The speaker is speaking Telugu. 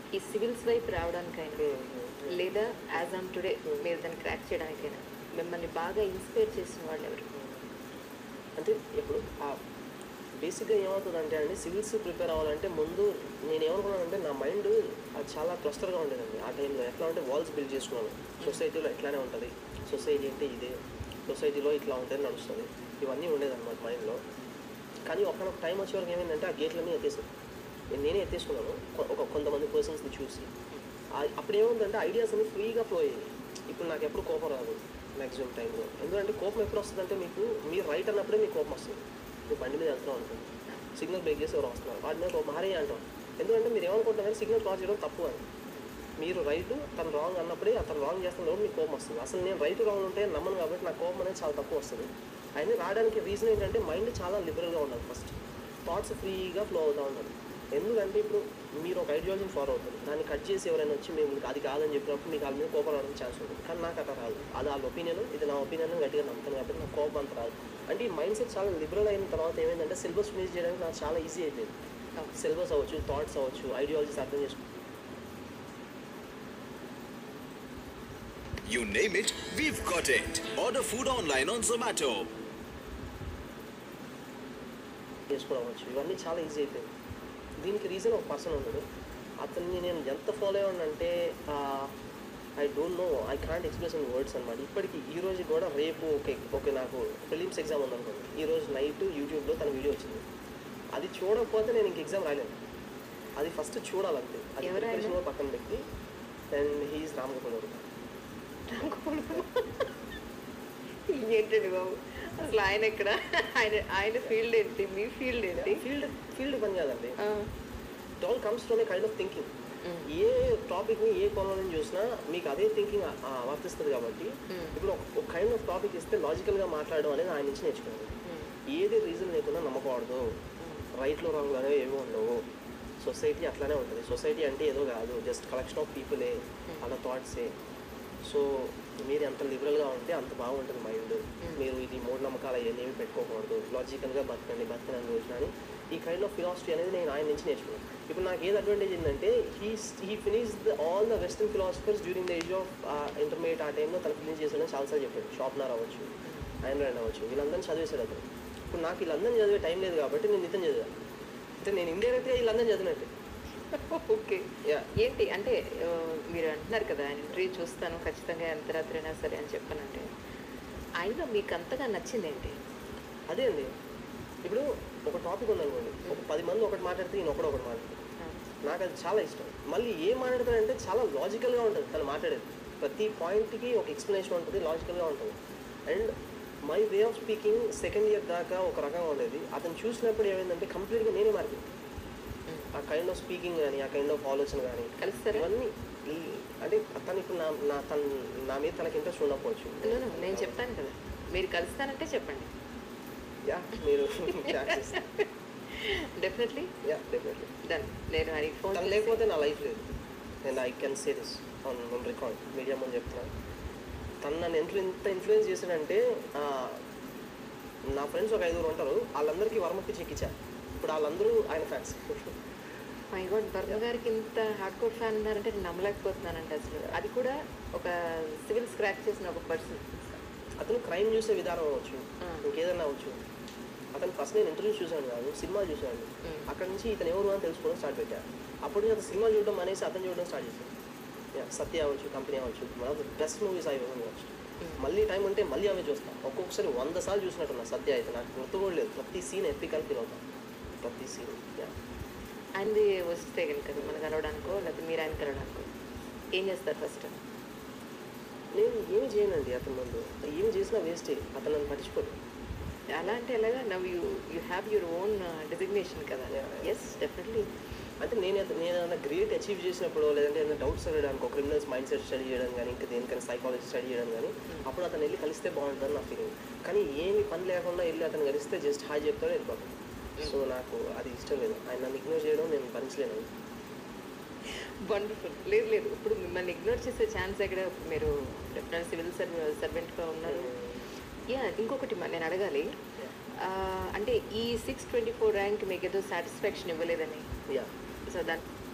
ఈ సివిల్స్ వైపు రావడానికైనా లేదా యాజ్ ఆన్ టుడే మీరు దాన్ని క్రాక్ చేయడానికైనా మిమ్మల్ని బాగా ఇన్స్పైర్ చేసిన వాళ్ళు ఎవరు అంటే ఇప్పుడు ఆ బేసిక్గా ఏమవుతుందంటే అండి సివిల్స్ ప్రిపేర్ అవ్వాలంటే ముందు నేను ఏమనుకున్నానంటే నా మైండ్ అది చాలా క్లస్టర్గా ఉండేదండి ఆ టైంలో ఎట్లా అంటే వాల్స్ బిల్డ్ చేసుకున్నాను సొసైటీలో ఎట్లానే ఉంటుంది సొసైటీ అంటే ఇదే సొసైటీలో ఇట్లా ఉంటుంది నడుస్తుంది ఇవన్నీ ఉండేదన్నమాట మైండ్లో కానీ ఒకనొక టైం వచ్చే వరకు ఏమైందంటే ఆ గేట్లన్నీ ఎత్తేసాను నేను నేనే ఎత్తేసుకున్నాను కొ- ఒక కొంతమంది పర్సన్స్ని చూసి ఆ- అప్పుడు ఏముందంటే ఐడియాస్ అన్ని ఫ్రీగా ఫ్లో అయ్యాయి ఇప్పుడు నాకు ఎప్పుడు కోపం రాదు మ్యాక్సిమం టైంలో ఎందుకంటే కోపం ఎప్పుడు వస్తుందంటే మీకు మీరు రైట్ అన్నప్పుడే మీకు కోపం వస్తుంది మీరు బండి మీద వెళ్తున్నాం అనుకోండి సిగ్నల్ బ్రేక్ చేసి ఎవరు వస్తున్నారు వాటి మీద కోపం హరే అంటాం ఎందుకంటే మీరు ఏమనుకుంటున్నారు సిగ్నల్ క్రాస్ చేయడం తప్పు అని మీరు రైట్ తను రాంగ్ అన్నప్పుడే అతను రాంగ్ చేస్తున్నప్పుడు మీకు కోపం వస్తుంది అసలు నేను రైట్ రాంగ్ ఉంటే నమ్మను కాబట్టి నాకు కోపం అనేది చాలా తక్కువ వస్తుంది అయినా రావడానికి రీజన్ ఏంటంటే మైండ్ చాలా లిబరల్గా ఉండాలి ఫస్ట్ థాట్స్ ఫ్రీగా ఫ్లో అవుతూ ఉండాలి ఎందుకంటే ఇప్పుడు మీరు ఒక ఐడియాలజీని ఫాలో అవుతారు దాన్ని కట్ చేసి ఎవరైనా వచ్చి మేము మీకు అది కాదని చెప్పినప్పుడు మీకు వాళ్ళ మీద కోపం రావడానికి ఛాన్స్ ఉంటుంది కానీ నాకు అట్లా రాదు అది వాళ్ళ ఒపీనియన్ ఇది నా ఒపీనియన్ గట్టిగా నమ్ముతాను కాబట్టి నాకు కోపం అంత రాదు అంటే ఈ మైండ్ సెట్ చాలా లిబరల్ అయిన తర్వాత ఏమైందంటే సిలబస్ ఫినిష్ చేయడానికి నాకు చాలా ఈజీ అయిపోయింది సిలబస్ అవ్వచ్చు థాట్స్ అవ్వచ్చు ఐడియాలజీస్ అర్థం చేసుకో You name it, we've got it. Order food online on Zomato. చేసుకోవచ్చు ఇవన్నీ చాలా ఈజీ అయిపోయింది దీనికి రీజన్ ఒక పర్సన్ ఉన్నాడు అతన్ని నేను ఎంత ఫాలో అయ్యానంటే I don't know I can't express in words అనమాట ఇప్పటికి ఈ రోజు కూడా రేపు ఓకే ఓకే నాకు ఫిలిమ్స్ ఎగ్జామ్ ఉందనుకోండి ఈ రోజు నైట్ యూట్యూబ్లో తన వీడియో వచ్చింది అది చూడకపోతే నేను ఇంక ఎగ్జామ్ రాయలేను అది ఫస్ట్ చూడాలంతే అది ఎవరు ఆయన? ప్రిపరేషన్ కూడా పక్కన పెట్టి అండ్ హీఈస్ రామగోపాల్ ఏంటండి బాబు అసలు ఆయన ఎక్కడ ఆయన ఆయన ఫీల్డ్ ఏంటి మీ ఫీల్డ్ ఏంటి ఫీల్డ్ ఫీల్డ్ పని కాదండి ఆ, it all comes from a kind of thinking Mm. ఏ టాపిక్ని ఏ కోణం నుంచి చూసినా మీకు అదే థింకింగ్ వర్తిస్తుంది కాబట్టి Mm. ఇప్పుడు ఒక- ఒక కైండ్ ఆఫ్ టాపిక్ ఇస్తే లాజికల్గా మాట్లాడడం అనేది ఆయన నుంచి నేర్చుకున్నాను ఉమ్, ఏది రీజన్ లేకుండా నమ్మకూడదు రైట్లో రాంగ్లో అనేవి ఏమీ ఉండవు సొసైటీ అట్లానే ఉంటుంది సొసైటీ అంటే ఏదో కాదు జస్ట్ కలెక్షన్ ఆఫ్ పీపులే అలా థాట్సే సో మీరు ఎంత లిబరల్గా ఉంటే అంత బాగుంటుంది మైండ్ మీరు ఇది మూఢనమ్మకాలు అవన్నీ ఏమి పెట్టుకోకూడదు లాజికల్గా బతకండి బతకని రోజున అని ఈ కైండ్ ఆఫ్ ఫిలాసఫీ అనేది నేను ఆయన నుంచి నేర్చుకున్నాను ఇప్పుడు నాకు ఏది అడ్వాంటేజ్ ఏంటంటే he he finish the all the western philosophers during the age of intermediate ఆ టైంలో తను ఫినిష్ చేసాడని చాలాసార్లు చెప్పాడు షాప్నర్ అవ్వచ్చు ఆయన ర్యాండ్ అవ్వచ్చు వీళ్ళందరినీ చదివేశాడు అతను ఇప్పుడు నాకు వీళ్ళందరినీ చదివే టైం లేదు కాబట్టి నేను నిత్యం చదివాను అంటే నేను ఇండైరెక్ట్గా వీళ్ళందరినీ చదివినట్టే ఓకే యా ఏంటి అంటే ఆ, మీరు అంటున్నారు కదా ఆయన ఇంటర్వ్యూ చూస్తాను ఖచ్చితంగా ఎంత రాత్రి అయినా సరే అని చెప్పానంటే ఆయన మీకు అంతగా నచ్చింది ఏంటి అదే అండి ఇప్పుడు ఒక టాపిక్ ఉందనుకోండి ఒక పది మంది ఒకటి మాట్లాడితే ఈయన ఒకడు ఒకటి మాట్లాడతాడు నాకు అది చాలా ఇష్టం మళ్ళీ ఏం మాట్లాడతాడంటే చాలా లాజికల్గా ఉంటుంది తను మాట్లాడేది ప్రతి పాయింట్కి ఒక ఎక్స్ప్లెనేషన్ ఉంటుంది లాజికల్గా ఉంటుంది and my way of speaking second year దాకా ఒక రకంగా ఉండేది అతను చూసినప్పుడు ఏమైందంటే కంప్లీట్గా నేనే మారిపోయింది ఆ కైండ్ ఆఫ్ స్పీకింగ్ కానీ ఆ కైండ్ ఆఫ్ ఆలోచన కానీ కలుస్తారా ఇవన్నీ ఈ- అంటే తను ఇప్పుడు నా నా తన నా మీద తనకి ఇంట్రెస్ట్ ఉండకపోవచ్చు No, no, నేను చెప్తాను కదా మీరు కలుస్తానంటే చెప్పండి యా మీరు chat చేస్తే. డెఫినెట్లీ యా డెఫినెట్లీ డన్ నేను ఆయనకి ఫోన్ తను లేకపోతే నా లైఫ్ లేదు నేను I can say this on on record media ముందు చెప్తున్నాను తను నన్ను ఎంత ఎంత ఇన్ఫ్లుయెన్స్ చేశాడంటే ఆ, నా ఫ్రెండ్స్ ఒక ఐదుగురు ఉంటారు వాళ్ళందరికీ వర్మకి చెక్కిచ్చా ఇప్పుడు వాళ్ళందరూ ఆయన ఫ్యాన్స్ మై గాడ్ వర్మ గారికి ఇంత హార్డ్ కోర్ ఫ్యాన్ ఉన్నారంటే నేను నమ్మలేకపోతున్నానంటే అసలు అది కూడా ఒక సివిల్ స్క్రాచ్ చేసిన ఒక పర్సన్ అతను క్రైమ్ చూసే విధానం అవ్వచ్చు ఆ. ఇంకేదన్నా అవ్వచ్చు అతను ఫస్ట్ నేను ఇంటర్వ్యూ చూశాను కాదు సినిమా చూశాను Mm. అక్కడ నుంచి ఇతను ఎవరు అని తెలుసుకోవడం స్టార్ట్ పెట్టాను అప్పుడు నుంచి అతను సినిమా చూడడం అనేసి అతను చూడడం స్టార్ట్ చేశాను Yeah, సత్య అవ్వచ్చు కంపెనీ అవ్వచ్చు one of the best movies I ever watch మళ్ళీ టైం ఉంటే మళ్ళీ అవే చూస్తాను ఒక్కొక్కసారి వంద సార్లు చూసినట్టున్నా సత్య అయితే నాకు గుర్తు కూడా లేదు ప్రతి సీన్ ఎపికల్ ఫీల్ అవుతాను ప్రతి సీన్ ఆయనది వస్తే కనుక మనం కలవడానికో లేకపోతే మీరు ఆయన కలవడానికో ఏం చేస్తారు ఫస్ట్ నేను ఏమి చేయనండి అతని ముందు ఏమి చేసినా వేస్టే అతను నన్ను పట్టించుకోడు అలా అంటే ఎలాగా now you you have your own designation కదా Yeah. ఎస్ డెఫినెట్లీ అంటే నేను ఏద- నేను ఏదైనా గ్రేట్ అచీవ్ చేసినప్పుడు లేదంటే ఏదైనా డౌట్స్ అడగడానికి ఒక క్రిమినల్స్ మైండ్ సెట్ స్టడీ చేయడం కానీ ఇంకా దేనికైనా సైకాలజీ స్టడీ చేయడం కానీ అప్పుడు అతను వెళ్ళి కలిస్తే బాగుంటుందని నా ఫీలింగ్ కానీ ఏమి పని లేకుండా వెళ్ళి అతను కలిస్తే జస్ట్ హాయ్ చెప్తాడు వెళ్ళిపోతాడు సో నాకు అది ఇష్టం లేదు ఆయన నన్ను ఇగ్నోర్ చేయడం నేను భరించలేను వండర్ఫుల్ లేదు లేదు ఇప్పుడు మిమ్మల్ని ఇగ్నోర్ చేసే ఛాన్స్ ఎక్కడ మీరు డెఫినెట్ సివిల్ సర్వ సర్వెంట్గా ఉన్నారు యా ఇంకొకటి మ- నేను అడగాలి ఆ, అంటే ఈ సిక్స్ ట్వంటీ ఫోర్ ర్యాంక్ మీకు ఏదో సాటిస్ఫాక్షన్ ఇవ్వలేదని యా సో దాని